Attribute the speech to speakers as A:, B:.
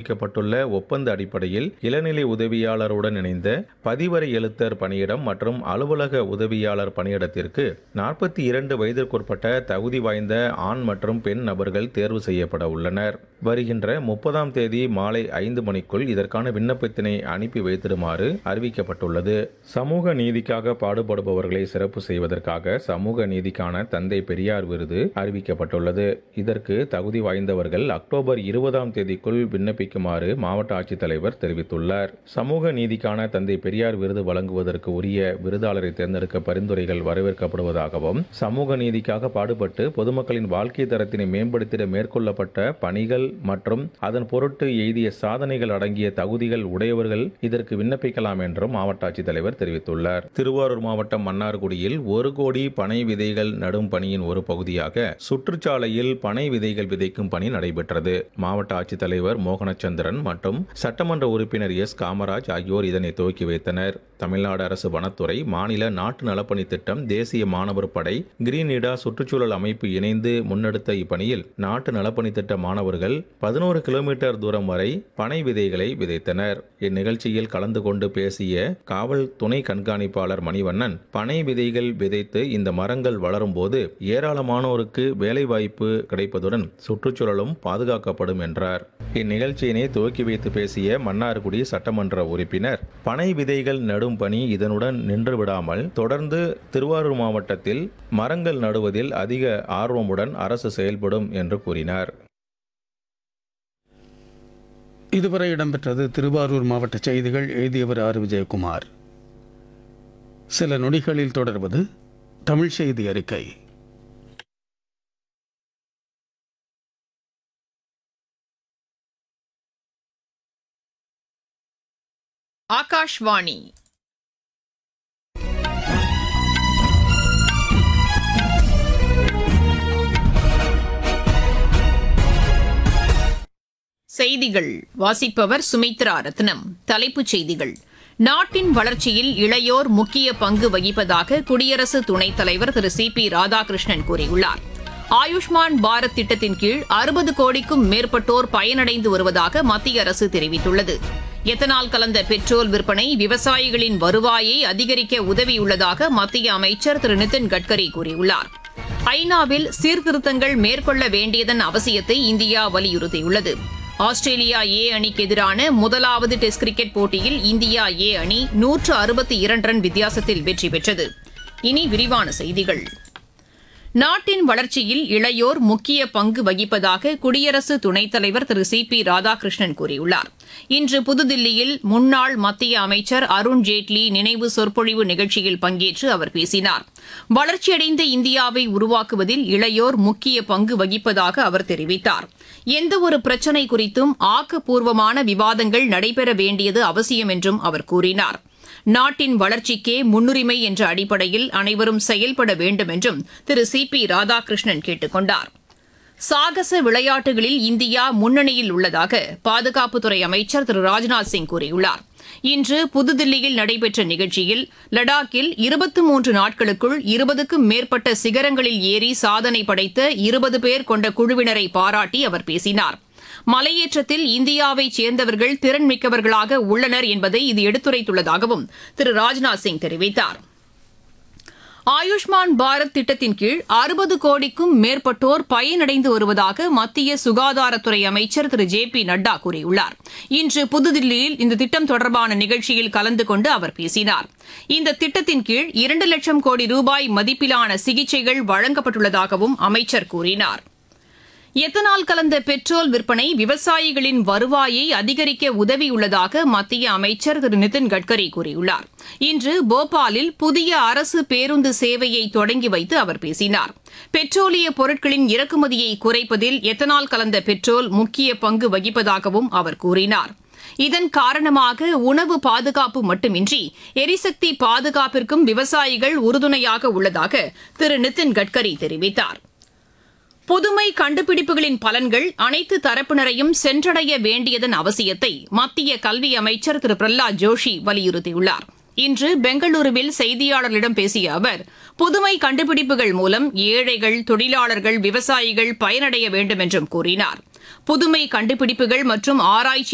A: அறிவிக்கப்பட்டுள்ள ஒப்பந்த அடிப்படையில் இளநிலை உதவியாளருடன் இணைந்த பதிவரை எழுத்தர் பணியிடம் மற்றும் அலுவலக உதவியாளர் பணியிடத்திற்கு நாற்பத்தி இரண்டு வயதிற்குட்பட்ட தகுதி வாய்ந்த ஆண் மற்றும் பெண் நபர்கள் தேர்வு செய்யப்பட உள்ளனர் வருகின்ற முப்பதாம் தேதி மாலை ஐந்து மணிக்குள் இதற்கான விண்ணப்பத்தினை அனுப்பி வைத்திடுமாறு அறிவிக்கப்பட்டுள்ளது சமூக நீதிக்காக பாடுபடுபவர்களை சிறப்பு செய்வதற்காக சமூக நீதிக்கான தந்தை பெரியார் விருது அறிவிக்கப்பட்டுள்ளது இதற்கு தகுதி வாய்ந்தவர்கள் அக்டோபர் இருபதாம் தேதிக்குள் விண்ணப்பிக்குமாறு மாவட்ட ஆட்சித்தலைவர் தெரிவித்துள்ளார் சமூக நீதிக்கான தந்தை பெரியார் விருது வழங்குவதற்கு உரிய விருதாளரை தேர்ந்தெடுக்க பரிந்துரைகள் வரவேற்கப்படுவதாகவும் சமூக நீதிக்காக பாடுபட்டு பொதுமக்களின் வாழ்க்கை தரத்தினை மேம்படுத்திட மேற்கொள்ளப்பட்ட பணிகள் மற்றும் அதன் பொருட்டு எய்திய சாதனைகள் அடங்கிய தகுதிகள் உடையவர்கள் இதற்கு விண்ணப்பிக்கலாம் என்றும் மாவட்ட ஆட்சித்தலைவர் தெரிவித்துள்ளார் திருவாரூர் மாவட்டம் மன்னார்குடியில் ஒரு கோடி பனை விதைகள் நடும் பணியின் ஒரு பகுதியாக சுற்றுச்சாலையில் பனை விதைகள் விதைக்கும் பணி நடைபெற்றது மாவட்ட ஆட்சித்தலைவர் மோகனச்சந்திரன் மற்றும் சட்டமன்ற உறுப்பினர் எஸ் காமராஜ் ஆகியோர் இதனை துவக்கி வைத்தனர் தமிழ்நாடு அரசு வனத்துறை மாநில நாட்டு நலப்பணி திட்டம் தேசிய மாணவர் படை கிரீன் இடா சுற்றுச்சூழல் அமைப்பு இணைந்து முன்னெடுத்த இப்பணியில் நாட்டு நலப்பணி திட்ட மாணவர்கள் பதினோரு கிலோமீட்டர் தூரம் வரை பனை விதைகளை விதைத்தனர் இந்நிகழ்ச்சியில் கலந்து கொண்டு பேசிய காவல் துணை கண்காணிப்பாளர் மணிவண்ணன் பனை விதைகள் விதைத்து இந்த மரங்கள் வளரும் போது ஏராளமானோருக்கு வேலைவாய்ப்பு கிடைப்பதுடன் சுற்றுச்சூழலும் பாதுகாக்கப்படும் என்றார் இந்நிகழ்ச்சியினை துவக்கி வைத்து பேசிய மன்னார்குடி சட்டமன்ற உறுப்பினர் பனை விதைகள் நடும் பணி இதனுடன் நின்று விடாமல் தொடர்ந்து திருவாரூர் மாவட்டத்தில் மரங்கள் நடுவதில் அதிக ஆர்வமுடன் அரசு செயல்படும் என்று கூறினார்
B: இதுவரை இடம்பெற்றது திருவாரூர் மாவட்ட செய்திகள் எழுதியவர் ஆர் விஜயகுமார் சில நொடிகளில் தொடர்வது தமிழ் செய்தி அறிக்கை
C: ஆகாஷ்வாணி செய்திகள் வாசிப்பவர் சுமித்ரா ரத்னம் தலைப்புச் செய்திகள் நாட்டின் வளர்ச்சியில் இளையோர் முக்கிய பங்கு வகிப்பதாக குடியரசு துணைத் தலைவர் திரு சி பி ராதாகிருஷ்ணன் கூறியுள்ளார் ஆயுஷ்மான் பாரத் திட்டத்தின் கீழ் அறுபது கோடிக்கும் மேற்பட்டோர் பயனடைந்து வருவதாக மத்திய அரசு தெரிவித்துள்ளது எத்தனால் கலந்த பெட்ரோல் விற்பனை விவசாயிகளின் வருவாயை அதிகரிக்க உதவியுள்ளதாக மத்திய அமைச்சர் திரு நிதின் கட்கரி கூறியுள்ளார் ஐநாவில் சீர்திருத்தங்கள் மேற்கொள்ள வேண்டியதன் அவசியத்தை இந்தியா வலியுறுத்தியுள்ளது ஆஸ்திரேலியா ஏ அணிக்கு எதிரான முதலாவது டெஸ்ட் கிரிக்கெட் போட்டியில் இந்தியா ஏ அணி நூற்று அறுபத்தி இரண்டு ரன் வித்தியாசத்தில் வெற்றி பெற்றது இனி விரிவான செய்திகள் நாட்டின் வளர்ச்சியில் இளையோர் முக்கிய பங்கு வகிப்பதாக குடியரசு துணைத் தலைவர் திரு சி பி ராதாகிருஷ்ணன் கூறியுள்ளார் இன்று புதுதில்லியில் முன்னாள் மத்திய அமைச்சர் அருண் ஜேட்லி நினைவு சொற்பொழிவு நிகழ்ச்சியில் பங்கேற்று அவர் பேசினார் வளர்ச்சியடைந்த இந்தியாவை உருவாக்குவதில் இளையோர் முக்கிய பங்கு வகிப்பதாக அவர் தெரிவித்தார் எந்தவொரு பிரச்சினை குறித்தும் ஆக்கப்பூர்வமான விவாதங்கள் நடைபெற வேண்டியது அவசியம் என்றும் அவர் கூறினார் நாட்டின் வளர்ச்சிக்கே முன்னுரிமை என்ற அடிப்படையில் அனைவரும் செயல்பட வேண்டும் என்றும் திரு சி பி ராதாகிருஷ்ணன் கேட்டுக் கொண்டார் சாகச விளையாட்டுகளில் இந்தியா முன்னணியில் உள்ளதாக பாதுகாப்புத்துறை அமைச்சர் திரு ராஜ்நாத் சிங் கூறியுள்ளார் இன்று புதுதில்லியில் நடைபெற்ற நிகழ்ச்சியில் லடாக்கில் இருபத்தி மூன்று நாட்களுக்குள் இருபதுக்கும் மேற்பட்ட சிகரங்களில் ஏறி சாதனை படைத்த இருபது பேர் கொண்ட குழுவினரை பாராட்டி அவர் பேசினார் மலையேற்றத்தில் இந்தியாவைச் சேர்ந்தவர்கள் திறன் மிக்கவர்களாக உள்ளனர் என்பதை இது எடுத்துரைத்துள்ளதாகவும் திரு ராஜ்நாத் சிங் தெரிவித்தார் ஆயுஷ்மான் பாரத் திட்டத்தின் கீழ் அறுபது கோடிக்கும் மேற்பட்டோர் பயனடைந்து வருவதாக மத்திய சுகாதாரத்துறை அமைச்சர் திரு ஜே பி நட்டா கூறியுள்ளார் இன்று புதுதில்லியில் இந்த திட்டம் தொடர்பான நிகழ்ச்சியில் கலந்து கொண்டு அவர் பேசினார் இந்த திட்டத்தின் கீழ் இரண்டு லட்சம் கோடி ரூபாய் மதிப்பிலான சிகிச்சைகள் வழங்கப்பட்டுள்ளதாகவும் அமைச்சர் கூறினார் எத்தனால் கலந்த பெட்ரோல் விற்பனை விவசாயிகளின் வருவாயை அதிகரிக்க உதவியுள்ளதாக மத்திய அமைச்சர் திரு நிதின் கட்கரி கூறியுள்ளார் இன்று போபாலில் புதிய அரசு பேருந்து சேவையை தொடங்கி வைத்து அவர் பேசினார் பெட்ரோலிய பொருட்களின் இறக்குமதியை குறைப்பதில் எத்தனால் கலந்த பெட்ரோல் முக்கிய பங்கு வகிப்பதாகவும் அவர் கூறினார் இதன் காரணமாக உணவு பாதுகாப்பு மட்டுமின்றி எரிசக்தி பாதுகாப்பிற்கும் விவசாயிகள் உறுதுணையாக உள்ளதாக திரு நிதின் கட்கரி தெரிவித்தார் புதுமை கண்டுபிடிப்புகளின் பலன்கள் அனைத்து தரப்பினரையும் சென்றடைய வேண்டியதன் அவசியத்தை மத்திய கல்வி அமைச்சர் திரு பிரஹ்லாத் ஜோஷி வலியுறுத்தியுள்ளார் இன்று பெங்களூருவில் செய்தியாளர்களிடம் பேசிய அவர் புதுமை கண்டுபிடிப்புகள் மூலம் ஏழைகள் தொழிலாளர்கள் விவசாயிகள் பயனடைய வேண்டும் என்றும் கூறினார் புதுமை கண்டுபிடிப்புகள் மற்றும் ஆராய்ச்சி